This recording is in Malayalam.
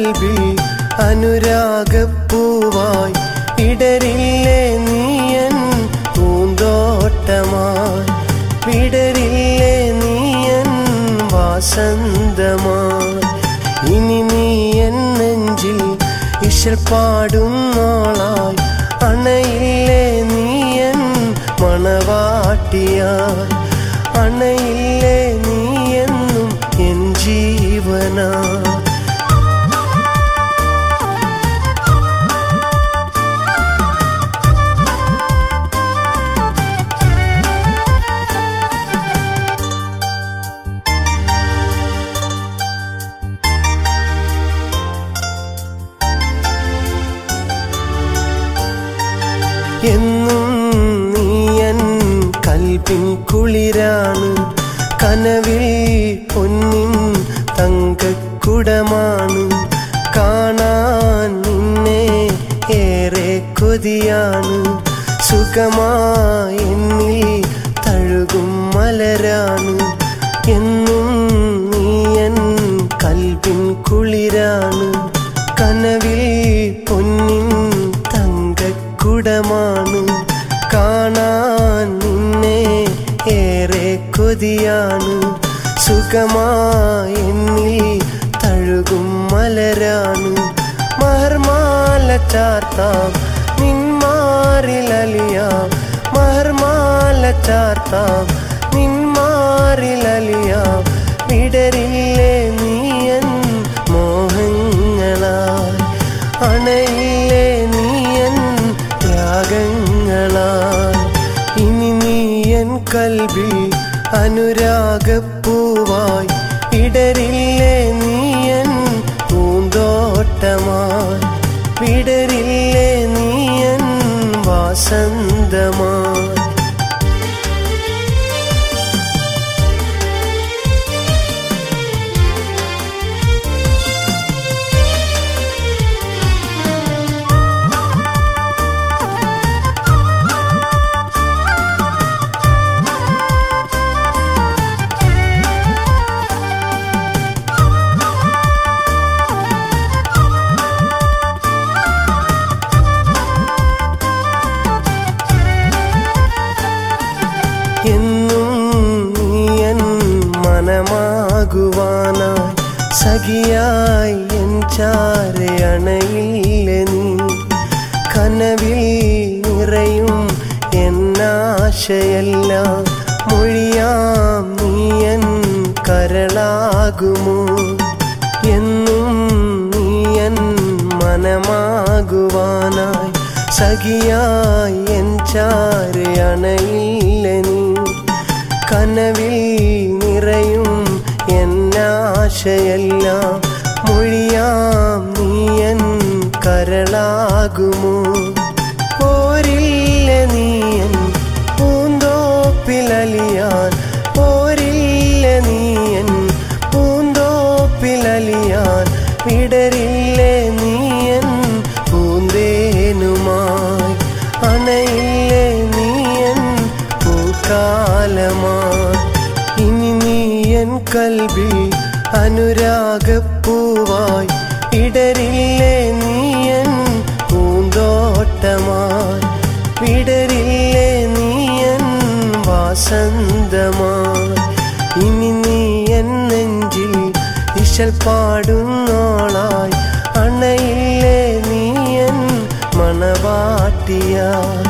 കൽവിൽ അനുരാഗപ്പൂവായി ഇടരില്ലേ നീയൻ പൂന്തോട്ടമായി വിടരില്ലേ നീയൻ വാസന്തമായി ഇനി നീ എൻ നെഞ്ചിൽ ഇശൽ പാടുന്നോളായി അണയില്ലേ നീയൻ മണവാട്ടിയായി അണയില്ലേ നീയെന്നും എൻ ജീവനാ എന്നും നീയൻ കൽപ്പിൻ കുളിരാണ് കനവിൽ പൊന്നിൻ തങ്കക്കുടമാണ് കാണാൻ നിന്നെ ഏറെ കൊതിയാണ് സുഖമായി എന്നിൽ തഴുകും മലരാണ് എന്നും നീയൻ കൽപ്പിൻ കുളിരാണ് കനവിൽ പൊന്നിൻ തങ്കക്കുടമാണ് കാണാൻ നിന്നെ ഏറെ കൊതിയാണ് സുഖമായി എന്നിൽ തഴുകും മലരാണ് മഹർമാല ചാർത്താം നിന്മാറിലലിയാം മഹർമാല ചാർത്താം നിന്മാറിലലിയാം വിടരില്ലേ നീയൻ മോഹങ്ങളായി അണയില്ലേ നീയൻ ത്യാഗങ്ങളായി ഇനി നീയൻ കൽവിൽ അനുരാഗപ്പൂവായി ഇടരില്ലേ നീയൻ പൂന്തോട്ടമായി വിടരില്ലേ നീയൻ വാസന്തമായി എന്നും നീയൻ മനമാകുവാനായി സഖിയായി എൻ ചാരയണയില്ല നീ കനവിൽ നിറയും എന്നാശയെല്ലാം മൊഴിയാം നീയൻ കരളാകുമോ എന്നും നീയൻ മനമാകുവാനായി സഖിയായി എൻ ചാരയണയില്ല നീ കനവിൽ നിറയും എന്നാശയെല്ലാം മൊഴിയാം നീയൻ കരളാകുമോ പോരില്ല നീയൻ പൂന്തോപ്പിലലിയാൻ പോരില്ല നീയൻ പൂന്തോപ്പിലലിയാൻ വിടരില്ലേ നീയൻ പൂന്തേനുമായി അണയില്ലേ നീയൻ പൂക്കാലമായി ഇനി നീയൻ കൽവിൽ അനുരാഗപ്പൂവായി ഇടരില്ലേ നീയൻ പൂന്തോട്ടമായി വിടരില്ലേ നീയൻ വാസന്തമായി ഇനി നീ എൻ നെഞ്ചിൽ ഇശൽ പാടുന്നോളായി അണയില്ലേ നീയൻ മണവാട്ടിയായി